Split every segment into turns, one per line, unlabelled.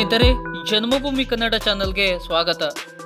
ಸ್ನೇಹಿತರೆ ಜನ್ಮಭೂಮಿ ಕನ್ನಡ ಚಾನಲ್ಗೆ ಸ್ವಾಗತ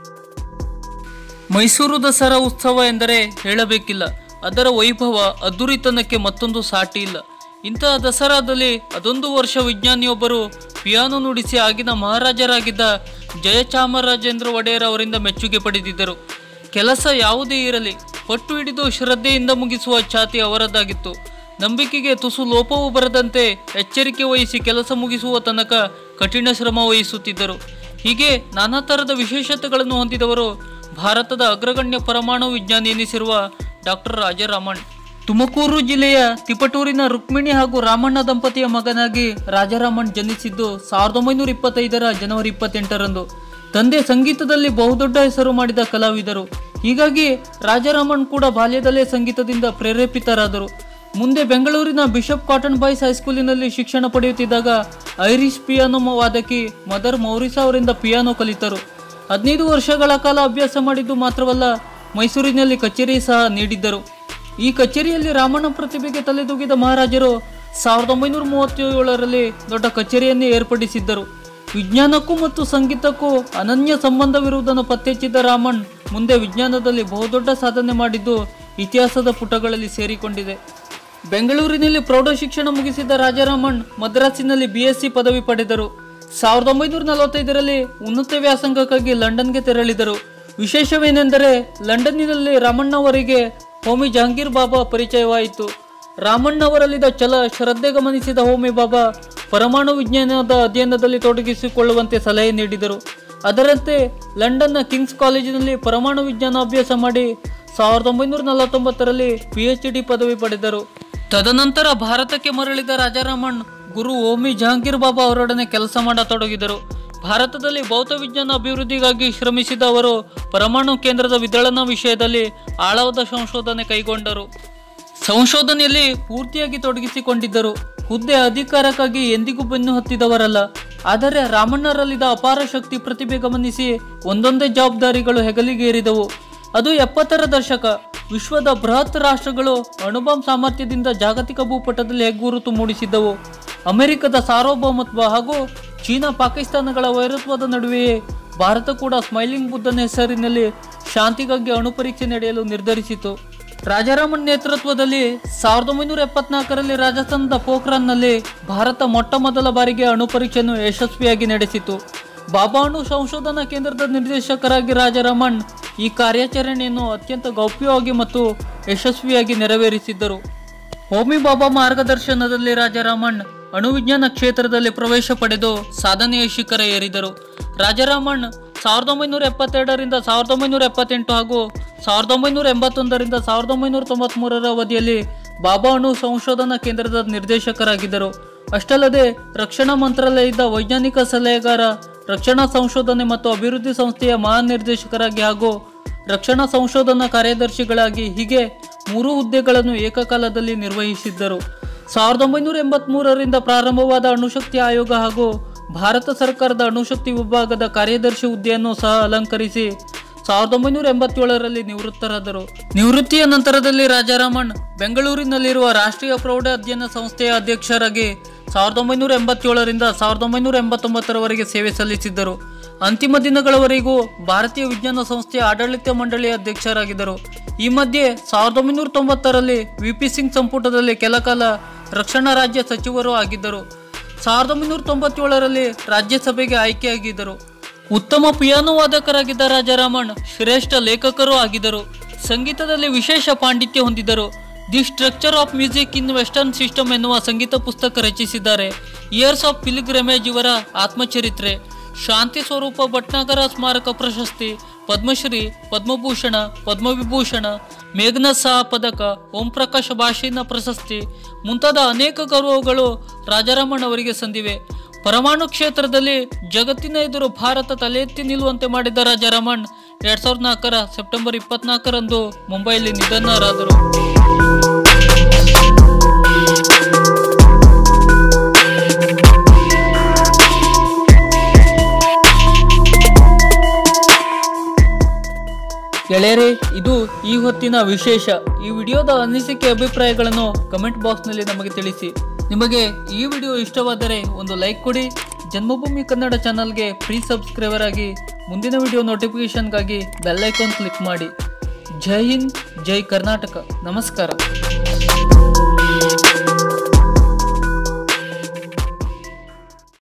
ಮೈಸೂರು ದಸರಾ ಉತ್ಸವ ಎಂದರೆ ಹೇಳಬೇಕಿಲ್ಲ ಅದರ ವೈಭವ ಅದ್ದುರಿತನಕ್ಕೆ ಮತ್ತೊಂದು ಸಾಟಿ ಇಲ್ಲ ಇಂತಹ ದಸರಾದಲ್ಲಿ ಅದೊಂದು ವರ್ಷ ವಿಜ್ಞಾನಿಯೊಬ್ಬರು ಪಿಯಾನೋ ನುಡಿಸಿ ಆಗಿನ ಮಹಾರಾಜರಾಗಿದ್ದ ಜಯಚಾಮರಾಜೇಂದ್ರ ಒಡೆಯರ್ ಅವರಿಂದ ಮೆಚ್ಚುಗೆ ಪಡೆದಿದ್ದರು ಕೆಲಸ ಯಾವುದೇ ಇರಲಿ ಪಟ್ಟು ಹಿಡಿದು ಶ್ರದ್ಧೆಯಿಂದ ಮುಗಿಸುವ ಛಾತಿ ಅವರದ್ದಾಗಿತ್ತು ನಂಬಿಕೆಗೆ ತುಸು ಲೋಪವೂ ಬರದಂತೆ ಎಚ್ಚರಿಕೆ ವಹಿಸಿ ಕೆಲಸ ಮುಗಿಸುವ ತನಕ ಕಠಿಣ ಶ್ರಮ ವಹಿಸುತ್ತಿದ್ದರು ಹೀಗೆ ನಾನಾ ಥರದ ವಿಶೇಷತೆಗಳನ್ನು ಹೊಂದಿದವರು ಭಾರತದ ಅಗ್ರಗಣ್ಯ ಪರಮಾಣು ವಿಜ್ಞಾನಿ ಎನಿಸಿರುವ ಡಾಕ್ಟರ್ ರಾಜಾರಾಮನ್ ತುಮಕೂರು ಜಿಲ್ಲೆಯ ತಿಪಟೂರಿನ ರುಕ್ಮಿಣಿ ಹಾಗೂ ರಾಮಣ್ಣ ದಂಪತಿಯ ಮಗನಾಗಿ ರಾಜಾರಾಮನ್ ಜನಿಸಿದ್ದು ಸಾವಿರದ ಒಂಬೈನೂರ ಇಪ್ಪತ್ತೈದರ ಜನವರಿ ಇಪ್ಪತ್ತೆಂಟರಂದು ತಂದೆ ಸಂಗೀತದಲ್ಲಿ ಬಹುದೊಡ್ಡ ಹೆಸರು ಮಾಡಿದ ಕಲಾವಿದರು ಹೀಗಾಗಿ ರಾಜಾರಾಮನ್ ಕೂಡ ಬಾಲ್ಯದಲ್ಲೇ ಸಂಗೀತದಿಂದ ಪ್ರೇರೇಪಿತರಾದರು ಮುಂದೆ ಬೆಂಗಳೂರಿನ ಬಿಷಪ್ ಕಾಟನ್ ಬಾಯ್ಸ್ ಹೈಸ್ಕೂಲಿನಲ್ಲಿ ಶಿಕ್ಷಣ ಪಡೆಯುತ್ತಿದ್ದಾಗ ಐರಿಷ್ ಪಿಯಾನೋ ವಾದಕಿ ಮದರ್ ಮೌರಿಸಾ ಅವರಿಂದ ಪಿಯಾನೋ ಕಲಿತರು ಹದಿನೈದು ವರ್ಷಗಳ ಕಾಲ ಅಭ್ಯಾಸ ಮಾಡಿದ್ದು ಮಾತ್ರವಲ್ಲ ಮೈಸೂರಿನಲ್ಲಿ ಕಚೇರಿ ಸಹ ನೀಡಿದ್ದರು ಈ ಕಚೇರಿಯಲ್ಲಿ ರಾಮಣ್ಣ ಪ್ರತಿಭೆಗೆ ತಲೆದೂಗಿದ ಮಹಾರಾಜರು ಸಾವಿರದ ಒಂಬೈನೂರ ಮೂವತ್ತೇಳರಲ್ಲಿ ದೊಡ್ಡ ಕಚೇರಿಯನ್ನೇ ಏರ್ಪಡಿಸಿದ್ದರು ವಿಜ್ಞಾನಕ್ಕೂ ಮತ್ತು ಸಂಗೀತಕ್ಕೂ ಅನನ್ಯ ಸಂಬಂಧವಿರುವುದನ್ನು ಪತ್ತೆಹಚ್ಚಿದ ರಾಮನ್ ಮುಂದೆ ವಿಜ್ಞಾನದಲ್ಲಿ ಬಹುದೊಡ್ಡ ಸಾಧನೆ ಮಾಡಿದ್ದು ಇತಿಹಾಸದ ಪುಟಗಳಲ್ಲಿ ಸೇರಿಕೊಂಡಿದೆ ಬೆಂಗಳೂರಿನಲ್ಲಿ ಪ್ರೌಢ ಶಿಕ್ಷಣ ಮುಗಿಸಿದ ರಾಜಾರಾಮನ್ ಮದ್ರಾಸಿನಲ್ಲಿ ಬಿ ಎಸ್ ಸಿ ಪದವಿ ಪಡೆದರು ಸಾವಿರದ ಒಂಬೈನೂರ ನಲವತ್ತೈದರಲ್ಲಿ ಉನ್ನತ ವ್ಯಾಸಂಗಕ್ಕಾಗಿ ಲಂಡನ್ಗೆ ತೆರಳಿದರು ವಿಶೇಷವೇನೆಂದರೆ ಲಂಡನ್ನಿನಲ್ಲಿ ರಾಮಣ್ಣ ಅವರಿಗೆ ಹೋಮಿ ಜಹಾಂಗೀರ್ ಬಾಬಾ ಪರಿಚಯವಾಯಿತು ರಾಮಣ್ಣ ಅವರಲ್ಲಿದ್ದ ಛಲ ಶ್ರದ್ಧೆ ಗಮನಿಸಿದ ಹೋಮಿ ಬಾಬಾ ಪರಮಾಣು ವಿಜ್ಞಾನದ ಅಧ್ಯಯನದಲ್ಲಿ ತೊಡಗಿಸಿಕೊಳ್ಳುವಂತೆ ಸಲಹೆ ನೀಡಿದರು ಅದರಂತೆ ಲಂಡನ್ನ ಕಿಂಗ್ಸ್ ಕಾಲೇಜಿನಲ್ಲಿ ಪರಮಾಣು ವಿಜ್ಞಾನ ಅಭ್ಯಾಸ ಮಾಡಿ ಸಾವಿರದ ಒಂಬೈನೂರ ನಲವತ್ತೊಂಬತ್ತರಲ್ಲಿ ಪಿ ಎಚ್ ಡಿ ಪದವಿ ಪಡೆದರು ತದನಂತರ ಭಾರತಕ್ಕೆ ಮರಳಿದ ರಾಜಾರಾಮನ್ ಗುರು ಓಮಿ ಜಹಾಂಗೀರ್ ಬಾಬಾ ಅವರೊಡನೆ ಕೆಲಸ ಮಾಡತೊಡಗಿದರು ಭಾರತದಲ್ಲಿ ಭೌತ ವಿಜ್ಞಾನ ಅಭಿವೃದ್ಧಿಗಾಗಿ ಶ್ರಮಿಸಿದ ಅವರು ಪರಮಾಣು ಕೇಂದ್ರದ ವಿದಳನ ವಿಷಯದಲ್ಲಿ ಆಳವಾದ ಸಂಶೋಧನೆ ಕೈಗೊಂಡರು ಸಂಶೋಧನೆಯಲ್ಲಿ ಪೂರ್ತಿಯಾಗಿ ತೊಡಗಿಸಿಕೊಂಡಿದ್ದರು ಹುದ್ದೆ ಅಧಿಕಾರಕ್ಕಾಗಿ ಎಂದಿಗೂ ಬೆನ್ನು ಹತ್ತಿದವರಲ್ಲ ಆದರೆ ರಾಮಣ್ಣರಲ್ಲಿದ್ದ ಅಪಾರ ಶಕ್ತಿ ಪ್ರತಿಭೆ ಗಮನಿಸಿ ಒಂದೊಂದೇ ಜವಾಬ್ದಾರಿಗಳು ಹೆಗಲಿಗೇರಿದವು ಅದು ಎಪ್ಪತ್ತರ ದಶಕ ವಿಶ್ವದ ಬೃಹತ್ ರಾಷ್ಟ್ರಗಳು ಅಣುಬಾಂಬ್ ಸಾಮರ್ಥ್ಯದಿಂದ ಜಾಗತಿಕ ಭೂಪಟದಲ್ಲಿ ಹೆಗ್ಗುರುತು ಮೂಡಿಸಿದ್ದವು ಅಮೆರಿಕದ ಸಾರ್ವಭೌಮತ್ವ ಹಾಗೂ ಚೀನಾ ಪಾಕಿಸ್ತಾನಗಳ ವೈರತ್ವದ ನಡುವೆಯೇ ಭಾರತ ಕೂಡ ಸ್ಮೈಲಿಂಗ್ ಬುದ್ಧನ ಹೆಸರಿನಲ್ಲಿ ಶಾಂತಿಗಾಗಿ ಅಣು ಪರೀಕ್ಷೆ ನಡೆಯಲು ನಿರ್ಧರಿಸಿತು ರಾಜಾರಾಮನ್ ನೇತೃತ್ವದಲ್ಲಿ ಸಾವಿರದ ಒಂಬೈನೂರ ಎಪ್ಪತ್ನಾಲ್ಕರಲ್ಲಿ ರಾಜಸ್ಥಾನದ ಪೋಖ್ರಾನ್ನಲ್ಲಿ ಭಾರತ ಮೊಟ್ಟ ಮೊದಲ ಬಾರಿಗೆ ಅಣು ಪರೀಕ್ಷೆಯನ್ನು ಯಶಸ್ವಿಯಾಗಿ ನಡೆಸಿತು ಬಾಬಾ ಅಣು ಸಂಶೋಧನಾ ಕೇಂದ್ರದ ನಿರ್ದೇಶಕರಾಗಿ ರಾಜಾರಾಮನ್ ಈ ಕಾರ್ಯಾಚರಣೆಯನ್ನು ಅತ್ಯಂತ ಗೌಪ್ಯವಾಗಿ ಮತ್ತು ಯಶಸ್ವಿಯಾಗಿ ನೆರವೇರಿಸಿದ್ದರು ಹೋಮಿ ಬಾಬಾ ಮಾರ್ಗದರ್ಶನದಲ್ಲಿ ರಾಜಾರಾಮನ್ ಅಣುವಿಜ್ಞಾನ ಕ್ಷೇತ್ರದಲ್ಲಿ ಪ್ರವೇಶ ಪಡೆದು ಸಾಧನೆಯ ಶಿಖರ ಏರಿದರು ರಾಜಾರಾಮನ್ ಸಾವಿರದ ಒಂಬೈನೂರ ಎಪ್ಪತ್ತೆರಡರಿಂದ ಸಾವಿರದ ಒಂಬೈನೂರ ಎಪ್ಪತ್ತೆಂಟು ಹಾಗೂ ಸಾವಿರದ ಒಂಬೈನೂರ ಎಂಬತ್ತೊಂದರಿಂದ ಸಾವಿರದ ಒಂಬೈನೂರ ತೊಂಬತ್ಮೂರರ ಅವಧಿಯಲ್ಲಿ ಬಾಬಾ ಅಣು ಸಂಶೋಧನಾ ಕೇಂದ್ರದ ನಿರ್ದೇಶಕರಾಗಿದ್ದರು ಅಷ್ಟಲ್ಲದೆ ರಕ್ಷಣಾ ಮಂತ್ರಾಲಯದ ವೈಜ್ಞಾನಿಕ ಸಲಹೆಗಾರ ರಕ್ಷಣಾ ಸಂಶೋಧನೆ ಮತ್ತು ಅಭಿವೃದ್ಧಿ ಸಂಸ್ಥೆಯ ಮಹಾನಿರ್ದೇಶಕರಾಗಿ ಹಾಗೂ ರಕ್ಷಣಾ ಸಂಶೋಧನಾ ಕಾರ್ಯದರ್ಶಿಗಳಾಗಿ ಹೀಗೆ ಮೂರು ಹುದ್ದೆಗಳನ್ನು ಏಕಕಾಲದಲ್ಲಿ ನಿರ್ವಹಿಸಿದ್ದರು ಸಾವಿರದ ಒಂಬೈನೂರ ಎಂಬತ್ಮೂರರಿಂದ ಪ್ರಾರಂಭವಾದ ಅಣುಶಕ್ತಿ ಆಯೋಗ ಹಾಗೂ ಭಾರತ ಸರ್ಕಾರದ ಅಣುಶಕ್ತಿ ವಿಭಾಗದ ಕಾರ್ಯದರ್ಶಿ ಹುದ್ದೆಯನ್ನು ಸಹ ಅಲಂಕರಿಸಿ ಸಾವಿರದ ಒಂಬೈನೂರ ಎಂಬತ್ತೇಳರಲ್ಲಿ ನಿವೃತ್ತರಾದರು ನಿವೃತ್ತಿಯ ನಂತರದಲ್ಲಿ ರಾಜಾರಾಮನ್ ಬೆಂಗಳೂರಿನಲ್ಲಿರುವ ರಾಷ್ಟ್ರೀಯ ಪ್ರೌಢ ಅಧ್ಯಯನ ಸಂಸ್ಥೆಯ ಅಧ್ಯಕ್ಷರಾಗಿ ಸಾವಿರದ ಒಂಬೈನೂರ ಎಂಬತ್ತೇಳರಿಂದ ಸಾವಿರದ ಒಂಬೈನೂರ ಎಂಬತ್ತೊಂಬತ್ತರವರೆಗೆ ಸೇವೆ ಸಲ್ಲಿಸಿದ್ದರು ಅಂತಿಮ ದಿನಗಳವರೆಗೂ ಭಾರತೀಯ ವಿಜ್ಞಾನ ಸಂಸ್ಥೆಯ ಆಡಳಿತ ಮಂಡಳಿಯ ಅಧ್ಯಕ್ಷರಾಗಿದ್ದರು ಈ ಮಧ್ಯೆ ಸಾವಿರದ ಒಂಬೈನೂರ ತೊಂಬತ್ತರಲ್ಲಿ ವಿ ಪಿ ಸಿಂಗ್ ಸಂಪುಟದಲ್ಲಿ ಕೆಲಕಾಲ ರಕ್ಷಣಾ ರಾಜ್ಯ ಸಚಿವರು ಆಗಿದ್ದರು ಸಾವಿರದ ಒಂಬೈನೂರ ತೊಂಬತ್ತೇಳರಲ್ಲಿ ರಾಜ್ಯಸಭೆಗೆ ಆಯ್ಕೆಯಾಗಿದ್ದರು ಉತ್ತಮ ಪಿಯಾನೋ ವಾದಕರಾಗಿದ್ದ ರಾಜಾರಾಮನ್ ಶ್ರೇಷ್ಠ ಲೇಖಕರೂ ಆಗಿದ್ದರು ಸಂಗೀತದಲ್ಲಿ ವಿಶೇಷ ಪಾಂಡಿತ್ಯ ಹೊಂದಿದ್ದರು the structure of music in western system ಎನ್ನುವ ಸಂಗೀತ ಪುಸ್ತಕ ರಚಿಸಿದ್ದಾರೆ ಇಯರ್ಸ್ ಆಫ್ ಪಿಲ್ಗ್ರಮೇಜ್ ಇವರ ಆತ್ಮಚರಿತ್ರೆ ಶಾಂತಿ ಸ್ವರೂಪ ಭಟ್ನಾಗರ ಸ್ಮಾರಕ ಪ್ರಶಸ್ತಿ ಪದ್ಮಶ್ರೀ ಪದ್ಮಭೂಷಣ ಪದ್ಮವಿಭೂಷಣ ಮೇಘ್ನತ್ ಸಹ ಪದಕ ಓಂ ಪ್ರಕಾಶ ಭಾಷಿನ ಪ್ರಶಸ್ತಿ ಮುಂತಾದ ಅನೇಕ ಗೌರವಗಳು ರಾಜಾರಾಮನ್ ಅವರಿಗೆ ಸಂದಿವೆ ಪರಮಾಣು ಕ್ಷೇತ್ರದಲ್ಲಿ ಜಗತ್ತಿನ ಎದುರು ಭಾರತ ತಲೆ ಎತ್ತಿ ನಿಲ್ಲುವಂತೆ ಮಾಡಿದ ರಾಜಾರಾಮನ್ ಎರಡ್ ಸಾವಿರದ ನಾಲ್ಕರ ಸೆಪ್ಟೆಂಬರ್ ಇಪ್ಪತ್ನಾಲ್ಕರಂದು ಮುಂಬೈಯಲ್ಲಿ ನಿಧನರಾದರು ಗೆಳೆಯರೇ ಇದು ಈ ಹೊತ್ತಿನ ವಿಶೇಷ ಈ ವಿಡಿಯೋದ ಅನಿಸಿಕೆ ಅಭಿಪ್ರಾಯಗಳನ್ನು ಕಮೆಂಟ್ ಬಾಕ್ಸ್ನಲ್ಲಿ ನಮಗೆ ತಿಳಿಸಿ ನಿಮಗೆ ಈ ವಿಡಿಯೋ ಇಷ್ಟವಾದರೆ ಒಂದು ಲೈಕ್ ಕೊಡಿ ಜನ್ಮಭೂಮಿ ಕನ್ನಡ ಚಾನಲ್ಗೆ ಪ್ರೀ ಸಬ್ಸ್ಕ್ರೈಬರ್ ಆಗಿ ಮುಂದಿನ ವಿಡಿಯೋ ನೋಟಿಫಿಕೇಶನ್ಗಾಗಿ ಬೆಲ್ಲೈಕಾನ್ ಕ್ಲಿಕ್ ಮಾಡಿ ಜೈ ಹಿಂದ್ ಜೈ ಕರ್ನಾಟಕ ನಮಸ್ಕಾರ